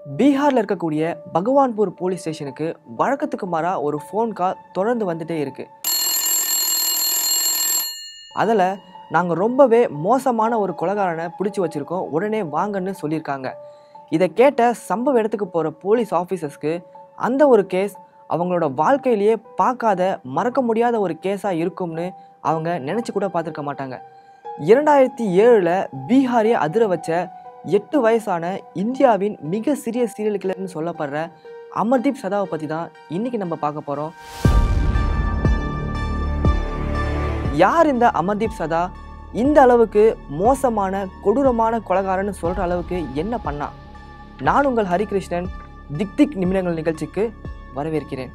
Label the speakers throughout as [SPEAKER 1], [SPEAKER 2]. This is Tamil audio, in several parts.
[SPEAKER 1] பீகாரில் இருக்கக்கூடிய பகவான்பூர் போலீஸ் ஸ்டேஷனுக்கு வழக்கத்துக்கு மாறாக ஒரு ஃபோன் கால் தொடர்ந்து வந்துட்டே இருக்கு அதில் நாங்கள் ரொம்பவே மோசமான ஒரு கொலைகாரனை பிடிச்சி வச்சுருக்கோம் உடனே வாங்கன்னு சொல்லியிருக்காங்க இதை கேட்ட சம்பவ இடத்துக்கு போகிற போலீஸ் ஆஃபீஸர்ஸ்க்கு அந்த ஒரு கேஸ் அவங்களோட வாழ்க்கையிலேயே பார்க்காத மறக்க முடியாத ஒரு கேஸாக இருக்கும்னு அவங்க நினச்சி கூட பார்த்துருக்க மாட்டாங்க இரண்டாயிரத்தி ஏழில் பீகாரியை அதிர வச்ச எட்டு வயசான இந்தியாவின் மிக சிறிய சீரியல் கில்லர்னு சொல்லப்படுற அமர்தீப் சதாவை பற்றி தான் இன்னைக்கு நம்ம பார்க்க போகிறோம் யார் இந்த அமர்தீப் சதா இந்த அளவுக்கு மோசமான கொடூரமான கொலகாரன்னு சொல்கிற அளவுக்கு என்ன பண்ணா நான் உங்கள் ஹரிகிருஷ்ணன் திக் திக் நிமிடங்கள் நிகழ்ச்சிக்கு வரவேற்கிறேன்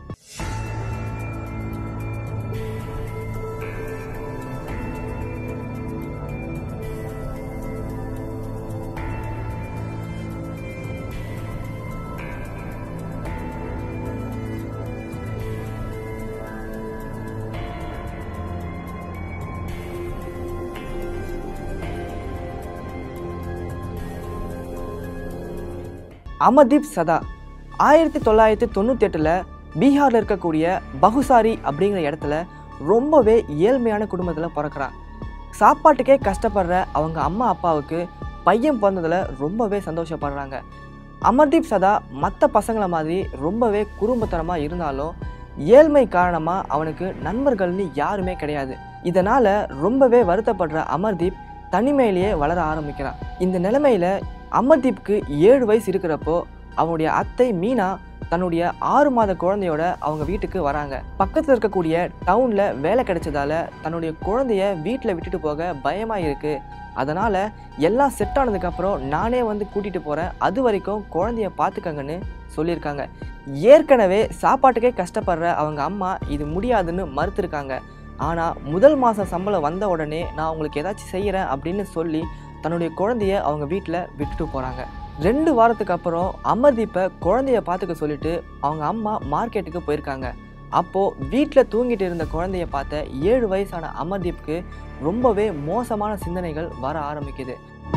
[SPEAKER 1] அமர்தீப் சதா ஆயிரத்தி தொள்ளாயிரத்தி தொண்ணூற்றி எட்டில் பீகாரில் இருக்கக்கூடிய பகுசாரி அப்படிங்கிற இடத்துல ரொம்பவே ஏழ்மையான குடும்பத்தில் பிறக்கிறான் சாப்பாட்டுக்கே கஷ்டப்படுற அவங்க அம்மா அப்பாவுக்கு பையன் பிறந்ததில் ரொம்பவே சந்தோஷப்படுறாங்க அமர்தீப் சதா மற்ற பசங்களை மாதிரி ரொம்பவே குறும்புத்தனமாக இருந்தாலும் ஏழ்மை காரணமாக அவனுக்கு நண்பர்கள்னு யாருமே கிடையாது இதனால் ரொம்பவே வருத்தப்படுற அமர்தீப் தனிமையிலேயே வளர ஆரம்பிக்கிறான் இந்த நிலைமையில அமர்தீப்க்கு ஏழு வயசு இருக்கிறப்போ அவனுடைய அத்தை மீனா தன்னுடைய ஆறு மாத குழந்தையோட அவங்க வீட்டுக்கு வராங்க பக்கத்தில் இருக்கக்கூடிய டவுனில் வேலை கிடைச்சதால தன்னுடைய குழந்தைய வீட்டில் விட்டுட்டு போக பயமாக இருக்கு அதனால் எல்லாம் செட் ஆனதுக்கப்புறம் நானே வந்து கூட்டிகிட்டு போகிறேன் அது வரைக்கும் குழந்தைய பார்த்துக்கங்கன்னு சொல்லியிருக்காங்க ஏற்கனவே சாப்பாட்டுக்கே கஷ்டப்படுற அவங்க அம்மா இது முடியாதுன்னு மறுத்திருக்காங்க ஆனால் முதல் மாதம் சம்பளம் வந்த உடனே நான் உங்களுக்கு ஏதாச்சும் செய்கிறேன் அப்படின்னு சொல்லி தன்னுடைய குழந்தைய அவங்க வீட்டில் விட்டுட்டு போகிறாங்க ரெண்டு வாரத்துக்கு அப்புறம் அமர்தீப்பை குழந்தைய பார்த்துக்க சொல்லிட்டு அவங்க அம்மா மார்க்கெட்டுக்கு போயிருக்காங்க அப்போது வீட்டில் தூங்கிட்டு இருந்த குழந்தைய பார்த்த ஏழு வயசான அமர்தீப்க்கு ரொம்பவே மோசமான சிந்தனைகள் வர ஆரம்பிக்குது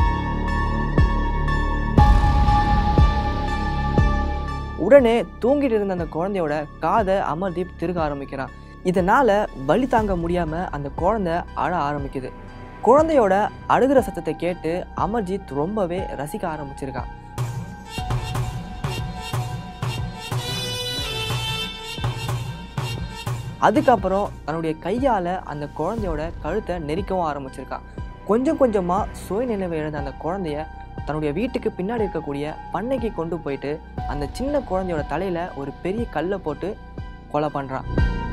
[SPEAKER 1] உடனே தூங்கிட்டு இருந்த அந்த குழந்தையோட காதை அமர்தீப் திருக ஆரம்பிக்கிறான் இதனால வலி தாங்க முடியாம அந்த குழந்தை அழ ஆரம்பிக்குது குழந்தையோட அழுகிற சத்தத்தை கேட்டு அமர்ஜித் ரொம்பவே ரசிக்க ஆரம்பிச்சிருக்கான் அதுக்கப்புறம் தன்னுடைய கையால் அந்த குழந்தையோட கழுத்தை நெரிக்கவும் ஆரம்பிச்சிருக்கான் கொஞ்சம் கொஞ்சமாக சுயநினைவு இழந்த அந்த குழந்தைய தன்னுடைய வீட்டுக்கு பின்னாடி இருக்கக்கூடிய பண்ணைக்கு கொண்டு போயிட்டு அந்த சின்ன குழந்தையோட தலையில் ஒரு பெரிய கல்லை போட்டு கொலை பண்ணுறான்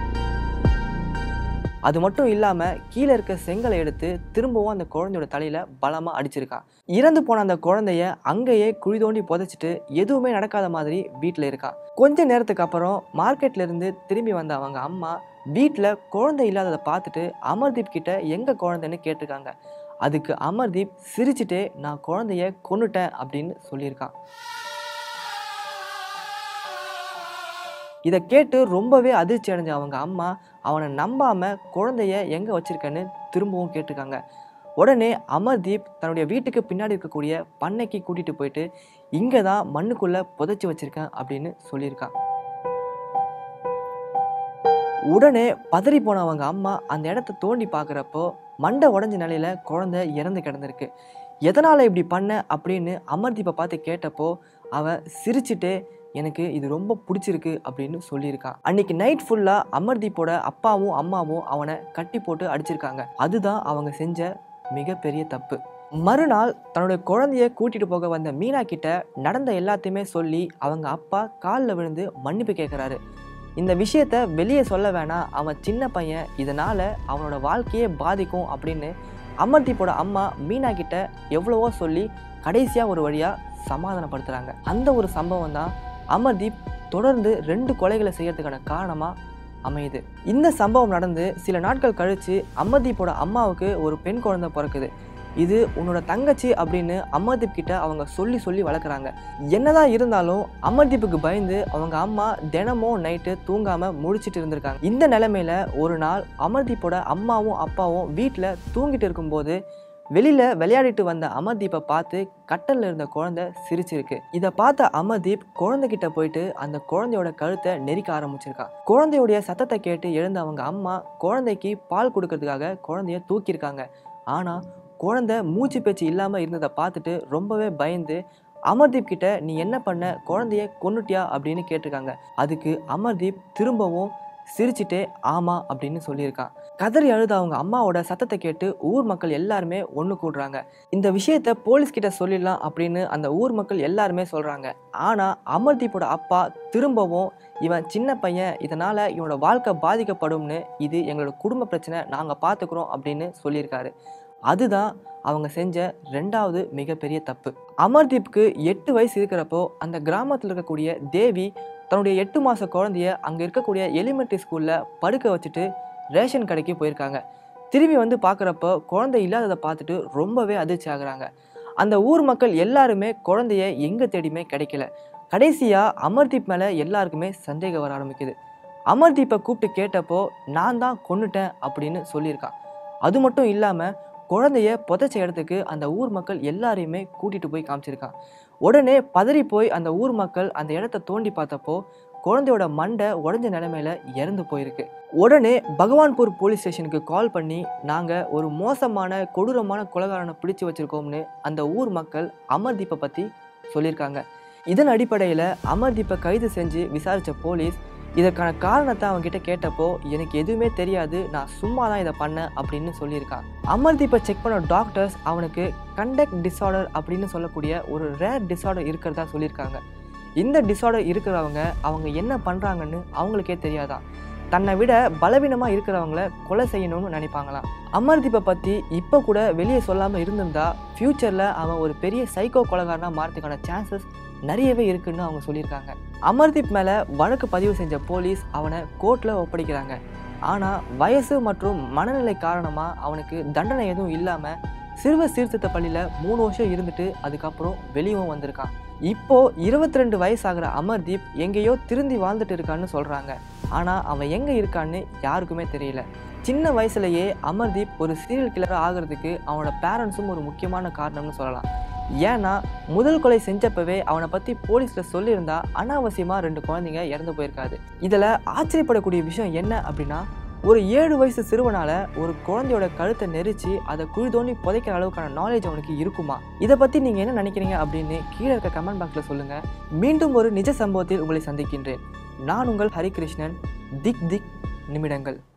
[SPEAKER 1] அது மட்டும் இல்லாமல் கீழே இருக்க செங்கலை எடுத்து திரும்பவும் அந்த குழந்தையோட தலையில் பலமாக அடிச்சிருக்கான் இறந்து போன அந்த குழந்தைய அங்கேயே குழி தோண்டி புதைச்சிட்டு எதுவுமே நடக்காத மாதிரி வீட்டில் இருக்கான் கொஞ்ச நேரத்துக்கு அப்புறம் மார்க்கெட்ல இருந்து திரும்பி வந்த அவங்க அம்மா வீட்டில் குழந்தை இல்லாததை பார்த்துட்டு அமர்தீப் கிட்ட எங்க குழந்தைன்னு கேட்டிருக்காங்க அதுக்கு அமர்தீப் சிரிச்சுட்டே நான் குழந்தைய கொன்னுட்டேன் அப்படின்னு சொல்லியிருக்கான் இதை கேட்டு ரொம்பவே அதிர்ச்சி அடைஞ்ச அவங்க அம்மா அவனை நம்பாம குழந்தைய எங்க வச்சிருக்கன்னு திரும்பவும் கேட்டிருக்காங்க உடனே அமர்தீப் தன்னுடைய வீட்டுக்கு பின்னாடி இருக்கக்கூடிய பண்ணைக்கு கூட்டிட்டு போயிட்டு இங்கே தான் மண்ணுக்குள்ள புதைச்சி வச்சிருக்கேன் அப்படின்னு சொல்லியிருக்கான் உடனே பதறி போன அவங்க அம்மா அந்த இடத்த தோண்டி பார்க்குறப்போ மண்டை உடஞ்ச நிலையில குழந்தை இறந்து கிடந்திருக்கு எதனால் இப்படி பண்ண அப்படின்னு அமர்தீப்பை பார்த்து கேட்டப்போ அவன் சிரிச்சுட்டே எனக்கு இது ரொம்ப பிடிச்சிருக்கு அப்படின்னு சொல்லியிருக்கான் அன்னைக்கு நைட் ஃபுல்லாக அமர்தீப்போட அப்பாவும் அம்மாவும் அவனை கட்டி போட்டு அடிச்சிருக்காங்க அதுதான் அவங்க செஞ்ச மிகப்பெரிய தப்பு மறுநாள் தன்னுடைய குழந்தைய கூட்டிட்டு போக வந்த மீனா கிட்ட நடந்த எல்லாத்தையுமே சொல்லி அவங்க அப்பா காலில் விழுந்து மன்னிப்பு கேட்குறாரு இந்த விஷயத்த வெளியே சொல்ல வேணாம் அவன் சின்ன பையன் இதனால அவனோட வாழ்க்கையே பாதிக்கும் அப்படின்னு அமர்தீப்போட அம்மா மீனா கிட்ட எவ்வளவோ சொல்லி கடைசியாக ஒரு வழியாக சமாதானப்படுத்துகிறாங்க அந்த ஒரு சம்பவம் தான் அமர்தீப் தொடர்ந்து ரெண்டு கொலைகளை செய்யறதுக்கான காரணமாக அமையுது இந்த சம்பவம் நடந்து சில நாட்கள் கழித்து அமர்தீப்போட அம்மாவுக்கு ஒரு பெண் குழந்தை பிறக்குது இது உன்னோட தங்கச்சி அப்படின்னு அமர்தீப் கிட்ட அவங்க சொல்லி சொல்லி வளர்க்குறாங்க என்னதான் இருந்தாலும் அமர்தீப்புக்கு பயந்து அவங்க அம்மா தினமும் நைட்டு தூங்காம முழிச்சிட்டு இருந்திருக்காங்க இந்த நிலைமையில ஒரு நாள் அமர்தீப்போட அம்மாவும் அப்பாவும் வீட்டில் தூங்கிட்டு இருக்கும்போது வெளியில விளையாடிட்டு வந்த அமர்தீப்பை பார்த்து கட்டல்ல இருந்த குழந்தை சிரிச்சிருக்கு இதை பார்த்த அமர்தீப் குழந்தைகிட்ட போயிட்டு அந்த குழந்தையோட கழுத்தை நெரிக்க ஆரம்பிச்சிருக்கான் குழந்தையுடைய சத்தத்தை கேட்டு எழுந்த அவங்க அம்மா குழந்தைக்கு பால் கொடுக்கறதுக்காக குழந்தைய தூக்கியிருக்காங்க ஆனா குழந்தை மூச்சு பேச்சு இல்லாம இருந்ததை பார்த்துட்டு ரொம்பவே பயந்து அமர்தீப் கிட்ட நீ என்ன பண்ண குழந்தைய கொன்னுட்டியா அப்படின்னு கேட்டிருக்காங்க அதுக்கு அமர்தீப் திரும்பவும் சிரிச்சிட்டே ஆமா அப்படின்னு சொல்லியிருக்கான் கதறி அழுத அவங்க அம்மாவோட சத்தத்தை கேட்டு ஊர் மக்கள் எல்லாருமே ஒன்று கூடுறாங்க இந்த விஷயத்த போலீஸ் கிட்ட சொல்லிடலாம் அப்படின்னு அந்த ஊர் மக்கள் எல்லாருமே சொல்றாங்க ஆனா அமர்தீப்போட அப்பா திரும்பவும் இவன் சின்ன பையன் இதனால இவனோட வாழ்க்கை பாதிக்கப்படும்னு இது எங்களோட குடும்ப பிரச்சனை நாங்க பாத்துக்கிறோம் அப்படின்னு சொல்லியிருக்காரு அதுதான் அவங்க செஞ்ச ரெண்டாவது மிகப்பெரிய தப்பு அமர்தீப்க்கு எட்டு வயசு இருக்கிறப்போ அந்த கிராமத்தில் இருக்கக்கூடிய தேவி தன்னுடைய எட்டு மாத குழந்தைய அங்கே இருக்கக்கூடிய எலிமெண்ட்ரி ஸ்கூலில் படுக்க வச்சுட்டு ரேஷன் கடைக்கு போயிருக்காங்க திரும்பி வந்து பார்க்குறப்போ குழந்தை இல்லாததை பார்த்துட்டு ரொம்பவே அதிர்ச்சி ஆகுறாங்க அந்த ஊர் மக்கள் எல்லாருமே குழந்தைய எங்கே தேடியுமே கிடைக்கல கடைசியாக அமர்தீப் மேலே எல்லாருக்குமே சந்தேகம் வர ஆரம்பிக்குது அமர்தீப்பை கூப்பிட்டு கேட்டப்போ நான் தான் கொன்னுட்டேன் அப்படின்னு சொல்லியிருக்கான் அது மட்டும் இல்லாமல் குழந்தைய புதைச்ச இடத்துக்கு அந்த ஊர் மக்கள் எல்லாரையுமே கூட்டிட்டு போய் காமிச்சிருக்கான் உடனே பதறி போய் அந்த ஊர் மக்கள் அந்த இடத்த தோண்டி பார்த்தப்போ குழந்தையோட மண்டை உடஞ்ச நிலைமையில இறந்து போயிருக்கு உடனே பகவான்பூர் போலீஸ் ஸ்டேஷனுக்கு கால் பண்ணி நாங்கள் ஒரு மோசமான கொடூரமான கொலகாரனை பிடிச்சு வச்சிருக்கோம்னு அந்த ஊர் மக்கள் அமர்தீப்பை பற்றி சொல்லியிருக்காங்க இதன் அடிப்படையில் அமர்தீப்பை கைது செஞ்சு விசாரித்த போலீஸ் இதற்கான காரணத்தை அவங்க கிட்ட கேட்டப்போ எனக்கு எதுவுமே தெரியாது நான் சும்மா தான் இதை பண்ணேன் அப்படின்னு சொல்லியிருக்கான் அமர்தீப்பை செக் பண்ண டாக்டர்ஸ் அவனுக்கு கண்டக்ட் டிஸார்டர் அப்படின்னு சொல்லக்கூடிய ஒரு ரேர் டிஸார்டர் இருக்கிறதா சொல்லியிருக்காங்க இந்த டிஸார்டர் இருக்கிறவங்க அவங்க என்ன பண்ணுறாங்கன்னு அவங்களுக்கே தெரியாதான் தன்னை விட பலவீனமாக இருக்கிறவங்கள கொலை செய்யணும்னு நினைப்பாங்களாம் அமர்தீப்பை பற்றி இப்போ கூட வெளியே சொல்லாமல் இருந்திருந்தா ஃப்யூச்சரில் அவன் ஒரு பெரிய சைக்கோ கொலைகாரனாக மாறதுக்கான சான்சஸ் நிறையவே இருக்குன்னு அவங்க சொல்லியிருக்காங்க அமர்தீப் மேலே வழக்கு பதிவு செஞ்ச போலீஸ் அவனை கோர்ட்டில் ஒப்படைக்கிறாங்க ஆனால் வயசு மற்றும் மனநிலை காரணமாக அவனுக்கு தண்டனை எதுவும் இல்லாமல் சிறுவர் சீர்திருத்த பள்ளியில் மூணு வருஷம் இருந்துட்டு அதுக்கப்புறம் வெளியவும் வந்திருக்கான் இப்போ இருபத்தி ரெண்டு வயசாகிற அமர்தீப் எங்கேயோ திருந்தி வாழ்ந்துட்டு இருக்கான்னு சொல்கிறாங்க ஆனால் அவன் எங்கே இருக்கான்னு யாருக்குமே தெரியல சின்ன வயசுலயே அமர்தீப் ஒரு சீரியல் கில்லராக ஆகிறதுக்கு அவனோட பேரண்ட்ஸும் ஒரு முக்கியமான காரணம்னு சொல்லலாம் ஏன்னா முதல் கொலை செஞ்சப்பவே அவனை பற்றி போலீஸில் சொல்லியிருந்தா அனாவசியமாக ரெண்டு குழந்தைங்க இறந்து போயிருக்காது இதில் ஆச்சரியப்படக்கூடிய விஷயம் என்ன அப்படின்னா ஒரு ஏழு வயசு சிறுவனால ஒரு குழந்தையோட கழுத்தை நெரிச்சு அதை குழி தோண்டி புதைக்கிற அளவுக்கான நாலேஜ் அவனுக்கு இருக்குமா இதை பற்றி நீங்கள் என்ன நினைக்கிறீங்க அப்படின்னு கீழே இருக்க கமெண்ட் பாக்ஸில் சொல்லுங்கள் மீண்டும் ஒரு நிஜ சம்பவத்தில் உங்களை சந்திக்கின்றேன் நான் உங்கள் ஹரிகிருஷ்ணன் திக் திக் நிமிடங்கள்